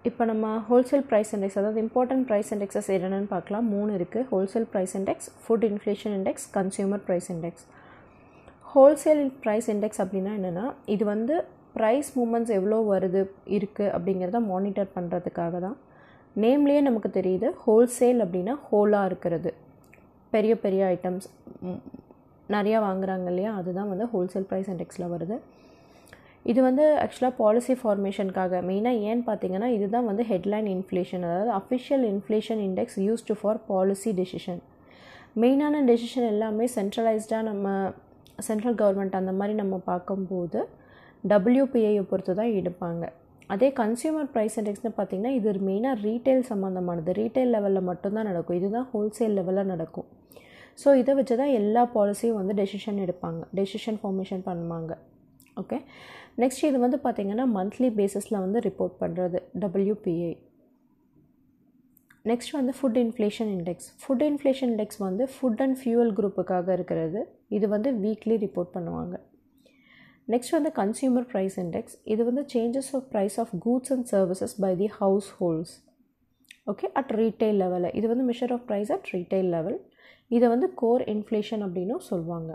இப்போ நம்ம wholesale price index அதாவது இம்பார்ட்டன்ட் ப்ரைஸ் இண்டெக்ஸஸ் என்னென்னு பார்க்கலாம் மூணு இருக்குது wholesale price index food inflation index consumer price index wholesale price index அப்படின்னா என்னென்னா இது வந்து ப்ரைஸ் மூமெண்ட்ஸ் எவ்வளோ வருது இருக்குது அப்படிங்கிறத மானிட்டர் பண்ணுறதுக்காக தான் நேம்லேயே நமக்கு தெரியுது ஹோல்சேல் அப்படின்னா ஹோலாக இருக்கிறது பெரிய பெரிய ஐட்டம்ஸ் நிறையா வாங்குறாங்க இல்லையா அதுதான் வந்து ஹோல்சேல் ப்ரைஸ் இண்டெக்ஸில் வருது இது வந்து ஆக்சுவலாக பாலிசி ஃபார்மேஷனுக்காக மெயினாக ஏன்னு பார்த்தீங்கன்னா இதுதான் வந்து ஹெட்லைன் இன்ஃப்ளேஷன் அதாவது official inflation index used for policy decision மெயினான டெசிஷன் எல்லாமே சென்ட்ரலைஸ்டாக நம்ம சென்ட்ரல் கவர்மெண்ட் அந்த மாதிரி நம்ம பார்க்கும்போது டபிள்யூபிஐயை பொறுத்து தான் எடுப்பாங்க அதே கன்சியூமர் ப்ரைஸ் இண்டெக்ஸ்னு பார்த்திங்கன்னா இது மெயினாக ரீட்டைல் சம்மந்தமானது ரீட்டைல் லெவலில் மட்டும்தான் நடக்கும் இதுதான் ஹோல்சேல் லெவலில் நடக்கும் ஸோ இதை வச்சு தான் எல்லா பாலிசியும் வந்து டெசிஷன் எடுப்பாங்க டெசிஷன் ஃபார்மேஷன் பண்ணுவாங்க ஓகே நெக்ஸ்ட் இது வந்து பார்த்திங்கன்னா மந்த்லி பேசிஸில் வந்து ரிப்போர்ட் பண்ணுறது டபிள்யூபிஐ நெக்ஸ்ட் வந்து food inflation index food inflation index வந்து ஃபுட் அண்ட் ஃபியூவல் குரூப்புக்காக இருக்கிறது இது வந்து வீக்லி ரிப்போர்ட் பண்ணுவாங்க நெக்ஸ்ட் வந்து கன்சியூமர் ப்ரைஸ் இண்டெக்ஸ் இது வந்து changes of price of goods and services by the households okay at retail லெவலில் இது வந்து measure of price at retail level இதை வந்து கோர் இன்ஃப்ளேஷன் அப்படின்னும் சொல்லுவாங்க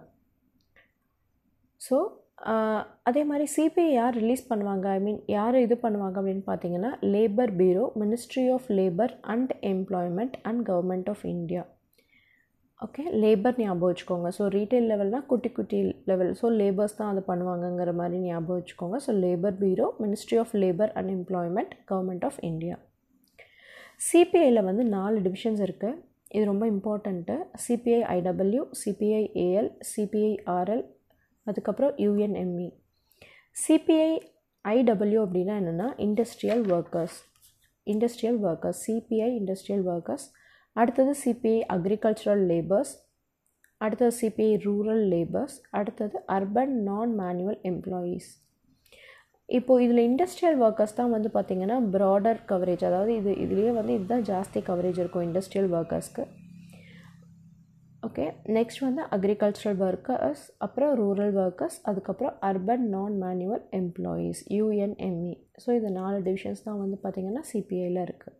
ஸோ அதே மாதிரி சிபிஐ யார் ரிலீஸ் பண்ணுவாங்க ஐ மீன் யார் இது பண்ணுவாங்க அப்படின்னு பார்த்தீங்கன்னா labour bureau ministry of labour and employment and government of India okay labour ஞாபகம் வச்சுக்கோங்க ஸோ ரீட்டைல் லெவல்னால் குட்டி குட்டி லெவல் ஸோ லேபர்ஸ் தான் அதை பண்ணுவாங்கங்கிற மாதிரி ஞாபகம் வச்சுக்கோங்க so labour bureau ministry of labour and employment government of India சிபிஐயில் வந்து நாலு டிவிஷன்ஸ் இருக்குது இது ரொம்ப important CPI IW CPI AL CPI RL அதுக்கப்புறம் யூஎன்எம்இ சிபிஐ ஐடபிள்யூ அப்படின்னா என்னென்னா industrial workers industrial workers CPI industrial workers அடுத்தது சிபிஐ அக்ரிகல்ச்சரல் லேபர்ஸ் அடுத்தது சிபிஐ ரூரல் லேபர்ஸ் அடுத்தது அர்பன் நான் மேனுவல் எம்ப்ளாயீஸ் இப்போது இதில் இண்டஸ்ட்ரியல் ஒர்க்கர்ஸ் தான் வந்து பார்த்திங்கன்னா ப்ராடர் கவரேஜ் அதாவது இது இதுலேயே வந்து இதுதான் ஜாஸ்தி கவரேஜ் இருக்கும் இண்டஸ்ட்ரியல் ஒர்க்கர்ஸ்க்கு ஓகே நெக்ஸ்ட் வந்து அக்ரிகல்ச்சரல் ஒர்க்கர்ஸ் அப்புறம் ரூரல் ஒர்க்கர்ஸ் அதுக்கப்புறம் urban non manual employees UNME so இது நாலு டிவிஷன்ஸ் தான் வந்து பார்த்திங்கன்னா சிபிஐயில் இருக்குது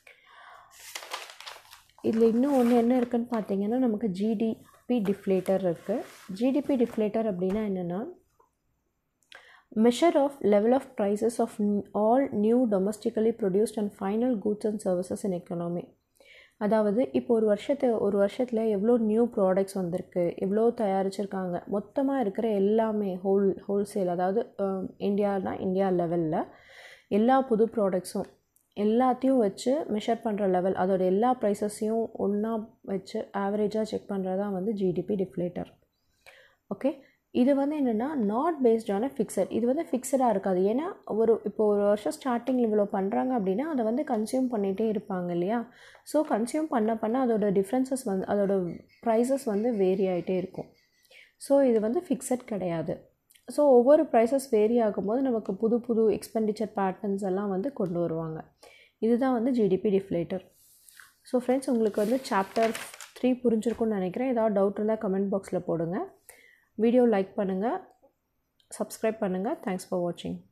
இதில் இன்னும் ஒன்று என்ன இருக்குதுன்னு பார்த்தீங்கன்னா நமக்கு ஜிடிபி டிஃப்ளேட்டர் இருக்குது ஜிடிபி டிஃப்ளேட்டர் அப்படின்னா என்னென்னா measure of level of prices of all new domestically produced and final goods and services in economy அதாவது இப்போ ஒரு வருஷத்து ஒரு வருஷத்தில் எவ்வளோ நியூ ப்ராடக்ட்ஸ் வந்திருக்கு எவ்வளோ தயாரிச்சிருக்காங்க மொத்தமாக இருக்கிற எல்லாமே ஹோல் ஹோல்சேல் அதாவது இந்தியானா இந்தியா லெவலில் எல்லா புது ப்ராடக்ட்ஸும் எல்லாத்தையும் வச்சு மெஷர் பண்ணுற லெவல் அதோட எல்லா ப்ரைஸஸையும் ஒன்றா வச்சு ஆவரேஜாக செக் பண்ணுறது தான் வந்து ஜிடிபி டிஃப்ளேட்டர் ஓகே இது வந்து என்னென்னா நாட் பேஸ்டான ஃபிக்ஸட் இது வந்து ஃபிக்ஸடாக இருக்காது ஏன்னா ஒரு இப்போ ஒரு வருஷம் ஸ்டார்டிங்கில் இவ்வளோ பண்ணுறாங்க அப்படின்னா அதை வந்து கன்சியூம் பண்ணிகிட்டே இருப்பாங்க இல்லையா ஸோ கன்சியூம் பண்ண பண்ண அதோட டிஃப்ரென்சஸ் வந்து அதோட ப்ரைஸஸ் வந்து வேரி ஆகிட்டே இருக்கும் ஸோ இது வந்து ஃபிக்ஸட் கிடையாது ஸோ ஒவ்வொரு ப்ரைஸஸ் வேரி ஆகும்போது நமக்கு புது புது எக்ஸ்பெண்டிச்சர் பேட்டர்ன்ஸ் எல்லாம் வந்து கொண்டு வருவாங்க இதுதான் வந்து ஜிடிபி டிஃப்ளேட்டர் ஸோ ஃப்ரெண்ட்ஸ் உங்களுக்கு வந்து சாப்டர் த்ரீ புரிஞ்சிருக்கும்னு நினைக்கிறேன் ஏதாவது டவுட் இருந்தால் கமெண்ட் பாக்ஸில் போடுங்க வீடியோ லைக் பண்ணுங்கள் சப்ஸ்கிரைப் பண்ணுங்கள் தேங்க்ஸ் ஃபார் வாட்சிங்